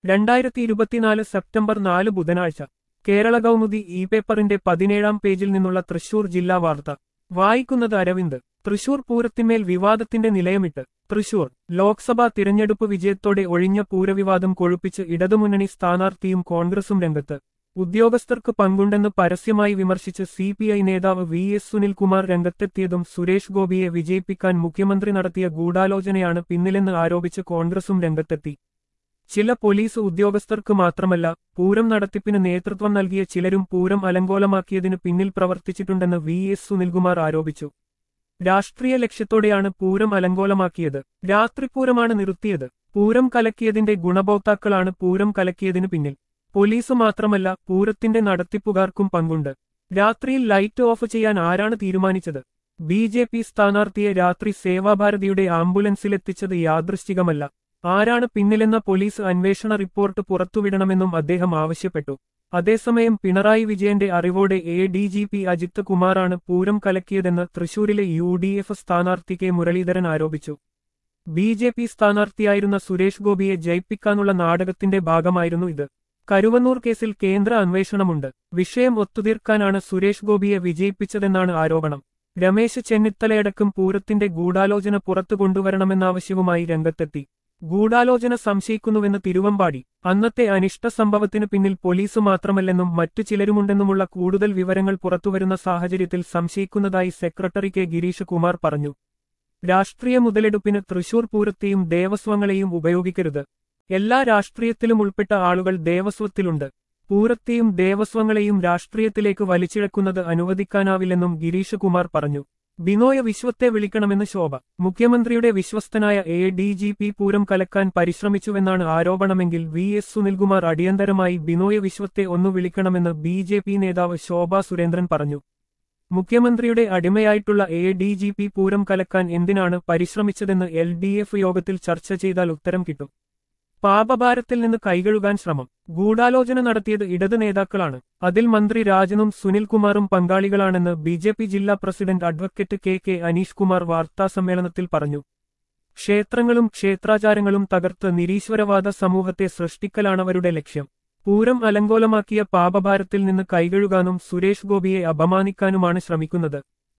രണ്ടായിരത്തി ഇരുപത്തിനാല് സെപ്റ്റംബർ നാല് ബുധനാഴ്ച കേരള കൗമുദി ഇ പേപ്പറിന്റെ പതിനേഴാം പേജിൽ നിന്നുള്ള തൃശൂർ ജില്ലാ വാർത്ത വായിക്കുന്നത് അരവിന്ദ് തൃശൂർ പൂരത്തിന്മേൽ വിവാദത്തിന്റെ നിലയമിട്ട് തൃശൂർ ലോക്സഭാ തിരഞ്ഞെടുപ്പ് വിജയത്തോടെ ഒഴിഞ്ഞ പൂരവിവാദം കൊഴുപ്പിച്ച് ഇടതുമുന്നണി സ്ഥാനാർത്ഥിയും കോൺഗ്രസും രംഗത്ത് ഉദ്യോഗസ്ഥർക്ക് പങ്കുണ്ടെന്ന് പരസ്യമായി വിമർശിച്ച് സി പി ഐ നേതാവ് വി എസ് സുനിൽകുമാർ രംഗത്തെത്തിയതും സുരേഷ് ഗോപിയെ വിജയിപ്പിക്കാൻ മുഖ്യമന്ത്രി നടത്തിയ ഗൂഢാലോചനയാണ് പിന്നിലെന്ന് ആരോപിച്ച് കോൺഗ്രസും രംഗത്തെത്തി ചില പോലീസ് ഉദ്യോഗസ്ഥർക്ക് മാത്രമല്ല പൂരം നടത്തിപ്പിന് നേതൃത്വം നൽകിയ ചിലരും പൂരം അലങ്കോലമാക്കിയതിനു പിന്നിൽ പ്രവർത്തിച്ചിട്ടുണ്ടെന്ന് വി എസ് സുനിൽകുമാർ ആരോപിച്ചു രാഷ്ട്രീയ ലക്ഷ്യത്തോടെയാണ് പൂരം അലങ്കോലമാക്കിയത് രാത്രിപൂരമാണ് നിർത്തിയത് പൂരം കലക്കിയതിന്റെ ഗുണഭോക്താക്കളാണ് പൂരം കലക്കിയതിനു പിന്നിൽ പോലീസ് മാത്രമല്ല പൂരത്തിന്റെ നടത്തിപ്പുകാർക്കും പങ്കുണ്ട് രാത്രിയിൽ ലൈറ്റ് ഓഫ് ചെയ്യാൻ ആരാണ് തീരുമാനിച്ചത് ബി ജെ പി സ്ഥാനാർത്ഥിയെ രാത്രി സേവാഭാരതിയുടെ ആംബുലൻസിലെത്തിച്ചത് യാദൃശ്ചികമല്ല ആരാണ് പിന്നിലെന്ന പോലീസ് അന്വേഷണ റിപ്പോർട്ട് പുറത്തുവിടണമെന്നും അദ്ദേഹം ആവശ്യപ്പെട്ടു അതേസമയം പിണറായി വിജയന്റെ അറിവോടെ A D G P Ajith കുമാറാണ് പൂരം കലക്കിയതെന്ന് തൃശൂരിലെ യു ഡി എഫ് സ്ഥാനാർത്ഥി കെ മുരളീധരൻ ആരോപിച്ചു ബി ജെ പി സ്ഥാനാർത്ഥിയായിരുന്ന സുരേഷ് ഗോപിയെ ജയിപ്പിക്കാനുള്ള നാടകത്തിന്റെ ഭാഗമായിരുന്നു ഇത് കരുവന്നൂർ കേസിൽ കേന്ദ്ര അന്വേഷണമുണ്ട് വിഷയം ഒത്തുതീർക്കാനാണ് സുരേഷ് ഗോപിയെ വിജയിപ്പിച്ചതെന്നാണ് ആരോപണം രമേശ് ചെന്നിത്തലയടക്കം പൂരത്തിന്റെ ഗൂഢാലോചന പുറത്തു കൊണ്ടുവരണമെന്നാവശ്യവുമായി രംഗത്തെത്തി ഗൂഢാലോചന സംശയിക്കുന്നുവെന്ന് തിരുവമ്പാടി അന്നത്തെ അനിഷ്ട സംഭവത്തിനു പിന്നിൽ പോലീസ് മാത്രമല്ലെന്നും മറ്റു ചിലരുമുണ്ടെന്നുമുള്ള കൂടുതൽ വിവരങ്ങൾ പുറത്തുവരുന്ന സാഹചര്യത്തിൽ സംശയിക്കുന്നതായി സെക്രട്ടറി കെ ഗിരീഷ് കുമാർ പറഞ്ഞു രാഷ്ട്രീയ മുതലെടുപ്പിന് തൃശൂർ പൂരത്തെയും ദേവസ്വങ്ങളെയും ഉപയോഗിക്കരുത് എല്ലാ രാഷ്ട്രീയത്തിലും ഉൾപ്പെട്ട ആളുകൾ ദേവസ്വത്തിലുണ്ട് പൂരത്തെയും ദേവസ്വങ്ങളെയും രാഷ്ട്രീയത്തിലേക്ക് വലിച്ചിഴക്കുന്നത് അനുവദിക്കാനാവില്ലെന്നും ഗിരീഷ് കുമാർ പറഞ്ഞു ബിനോയ വിശ്വത്തെ വിളിക്കണമെന്ന് ശോഭ മുഖ്യമന്ത്രിയുടെ വിശ്വസ്തനായ A D G P Pooram കലക്കാൻ പരിശ്രമിച്ചുവെന്നാണ് ആരോപണമെങ്കിൽ വി എസ് സുനിൽകുമാർ അടിയന്തരമായി ബിനോയ വിശ്വത്തെ ഒന്നു വിളിക്കണമെന്ന് ബി ജെ പി നേതാവ് ശോഭ സുരേന്ദ്രൻ പറഞ്ഞു മുഖ്യമന്ത്രിയുടെ അടിമയായിട്ടുള്ള A D G P Pooram കലക്കാൻ എന്തിനാണ് പരിശ്രമിച്ചതെന്ന് എൽ ഡി എഫ് യോഗത്തിൽ ചർച്ച ചെയ്താൽ ഉത്തരം കിട്ടും പാപഭാരത്തിൽ നിന്ന് കൈകഴുകാൻ ശ്രമം ഗൂഢാലോചന നടത്തിയത് ഇടത് നേതാക്കളാണ് അതിൽ മന്ത്രി രാജനും സുനിൽകുമാറും പങ്കാളികളാണെന്ന് ബി ജെ പി ജില്ലാ president advocate K K Aneesh Kumar വാർത്താസമ്മേളനത്തിൽ പറഞ്ഞു ക്ഷേത്രങ്ങളും ക്ഷേത്രാചാരങ്ങളും തകർത്ത് നിരീശ്വരവാദ സമൂഹത്തെ സൃഷ്ടിക്കലാണവരുടെ ലക്ഷ്യം പൂരം അലങ്കോലമാക്കിയ പാപഭാരത്തിൽ നിന്ന് കൈകഴുകാനും സുരേഷ് ഗോപിയെ അപമാനിക്കാനുമാണ് ശ്രമിക്കുന്നത്